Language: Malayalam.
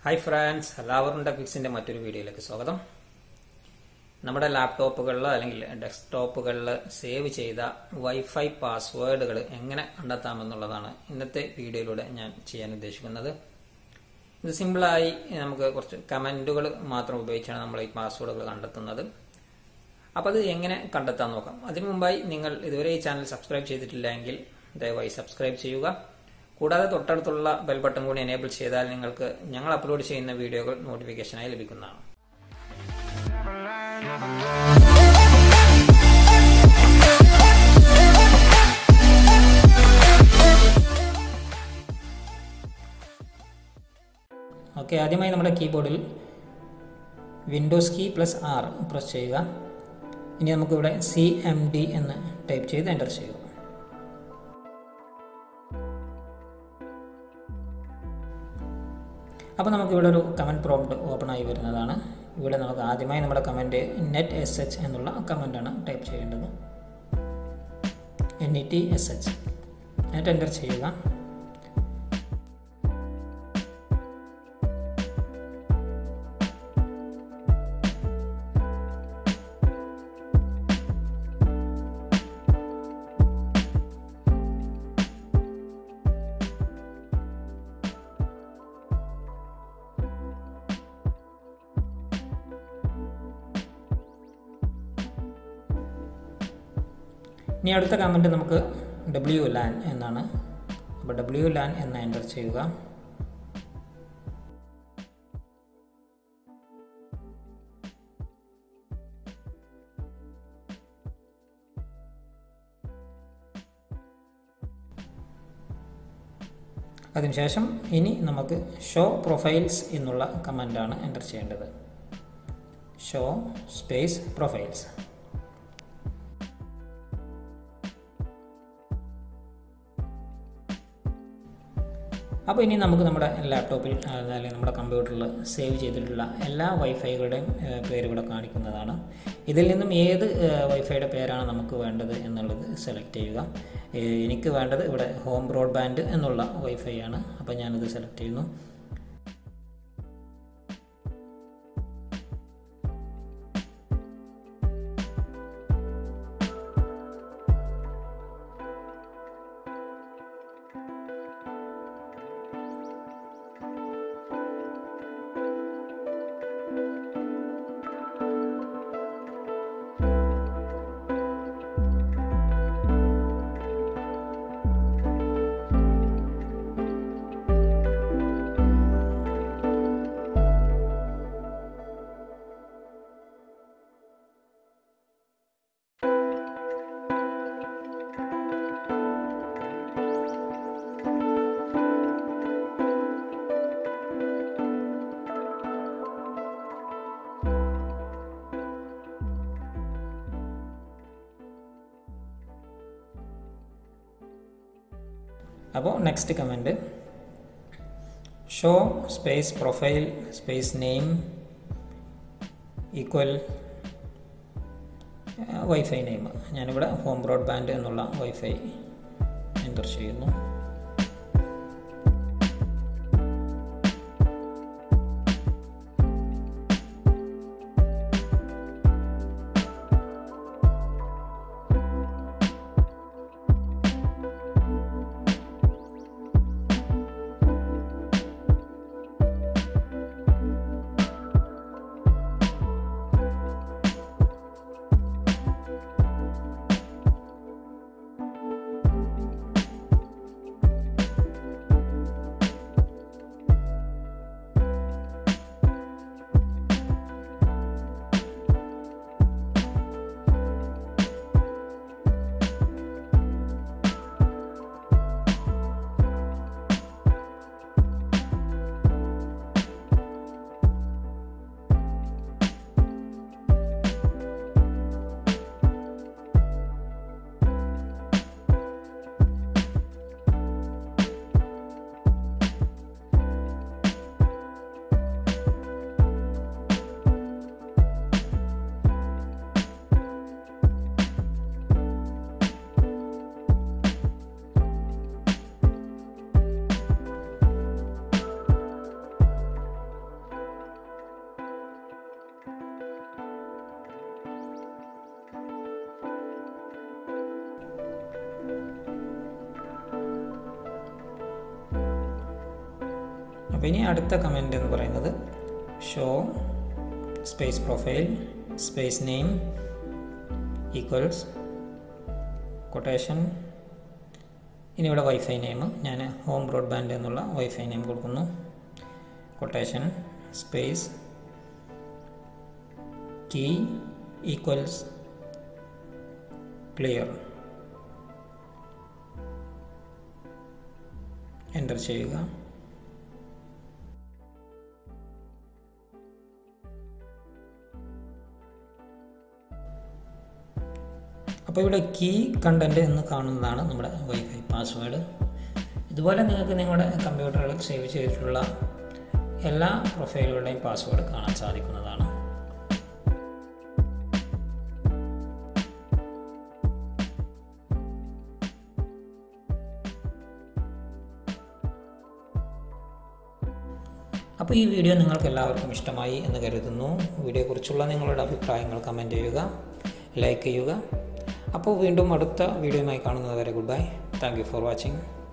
ഹായ് ഫ്രാൻസ് എല്ലാവർക്കും ടെക്നിക്സിന്റെ മറ്റൊരു വീഡിയോയിലേക്ക് സ്വാഗതം നമ്മുടെ ലാപ്ടോപ്പുകളിൽ അല്ലെങ്കിൽ ഡെസ്ക്ടോപ്പുകളിൽ സേവ് ചെയ്ത വൈഫൈ പാസ്വേഡുകൾ എങ്ങനെ കണ്ടെത്താമെന്നുള്ളതാണ് ഇന്നത്തെ വീഡിയോയിലൂടെ ഞാൻ ചെയ്യാൻ ഉദ്ദേശിക്കുന്നത് ഇത് സിമ്പിളായി നമുക്ക് കുറച്ച് കമന്റുകൾ മാത്രം ഉപയോഗിച്ചാണ് നമ്മൾ ഈ പാസ്വേഡുകൾ കണ്ടെത്തുന്നത് അപ്പോൾ അത് എങ്ങനെ കണ്ടെത്താൻ നോക്കാം അതിനു മുമ്പായി നിങ്ങൾ ഇതുവരെ ഈ ചാനൽ സബ്സ്ക്രൈബ് ചെയ്തിട്ടില്ലെങ്കിൽ ദയവായി സബ്സ്ക്രൈബ് ചെയ്യുക കൂടാതെ തൊട്ടടുത്തുള്ള ബെൽ ബട്ടൺ കൂടി എനേബിൾ ചെയ്താൽ നിങ്ങൾക്ക് ഞങ്ങൾ അപ്ലോഡ് ചെയ്യുന്ന വീഡിയോകൾ നോട്ടിഫിക്കേഷനായി ലഭിക്കുന്നതാണ് ഓക്കെ ആദ്യമായി നമ്മുടെ കീബോർഡിൽ Windows key plus R press ചെയ്യുക ഇനി നമുക്കിവിടെ സി എം ഡി എന്ന് ടൈപ്പ് ചെയ്ത് എൻ്റർ ചെയ്യുക അപ്പോൾ നമുക്കിവിടെ ഒരു കമൻറ്റ് പ്രോംപ്റ്റ് ഓപ്പൺ ആയി വരുന്നതാണ് ഇവിടെ നമുക്ക് ആദ്യമായി നമ്മുടെ കമൻറ്റ് നെറ്റ് എസ് എച്ച് എന്നുള്ള കമൻറ്റാണ് ടൈപ്പ് ചെയ്യേണ്ടത് N E T S H net enter ചെയ്യുക ഇനി അടുത്ത കമൻറ്റ് നമുക്ക് ഡബ്ല്യു ലാൻ എന്നാണ് അപ്പോൾ ഡബ്ല്യു ലാൻ എന്ന് എൻ്റർ ചെയ്യുക അതിനുശേഷം ഇനി നമുക്ക് ഷോ പ്രൊഫൈൽസ് എന്നുള്ള കമൻ്റാണ് എൻ്റർ ചെയ്യേണ്ടത് ഷോ സ്പേസ് പ്രൊഫൈൽസ് അപ്പോൾ ഇനി നമുക്ക് നമ്മുടെ ലാപ്ടോപ്പിൽ അല്ലെങ്കിൽ നമ്മുടെ കമ്പ്യൂട്ടറിൽ സേവ് ചെയ്തിട്ടുള്ള എല്ലാ വൈഫൈകളുടെയും പേര് ഇവിടെ കാണിക്കുന്നതാണ് ഇതിൽ നിന്നും ഏത് വൈഫൈയുടെ പേരാണ് നമുക്ക് വേണ്ടത് എന്നുള്ളത് സെലക്ട് ചെയ്യുക എനിക്ക് വേണ്ടത് ഇവിടെ ഹോം ബ്രോഡ്ബാൻഡ് എന്നുള്ള വൈഫൈ ആണ് അപ്പോൾ ഞാനത് സെലക്ട് ചെയ്യുന്നു അപ്പോൾ next command show space profile space name equal wifi name ഞാനിവിടെ ഹോം ബ്രോഡ്ബാൻഡ് എന്നുള്ള വൈഫൈ എൻ്റർ ചെയ്യുന്നു അപ്പോൾ ഇനി അടുത്ത കമൻറ്റ് എന്ന് പറയുന്നത് show space profile space name equals quotation ഇനി ഇവിടെ വൈഫൈ നെയിം ഞാൻ ഹോം ബ്രോഡ്ബാൻഡ് എന്നുള്ള വൈഫൈ നെയിം കൊടുക്കുന്നു quotation space key equals clear enter ചെയ്യുക അപ്പോൾ ഇവിടെ കീ കണ്ടൻറ്റ് എന്ന് കാണുന്നതാണ് നമ്മുടെ വൈഫൈ പാസ്വേഡ് ഇതുപോലെ നിങ്ങൾക്ക് നിങ്ങളുടെ കമ്പ്യൂട്ടറിൽ സേവ് ചെയ്തിട്ടുള്ള എല്ലാ പ്രൊഫൈലുകളുടെയും പാസ്വേഡ് കാണാൻ സാധിക്കുന്നതാണ് അപ്പോൾ ഈ വീഡിയോ നിങ്ങൾക്ക് എല്ലാവർക്കും ഇഷ്ടമായി എന്ന് കരുതുന്നു വീഡിയോയെക്കുറിച്ചുള്ള നിങ്ങളുടെ അഭിപ്രായങ്ങൾ കമൻറ്റ് ചെയ്യുക ലൈക്ക് ചെയ്യുക അപ്പോൾ വീണ്ടും അടുത്ത വീഡിയോയുമായി കാണുന്നതുവരെ good bye thank you for watching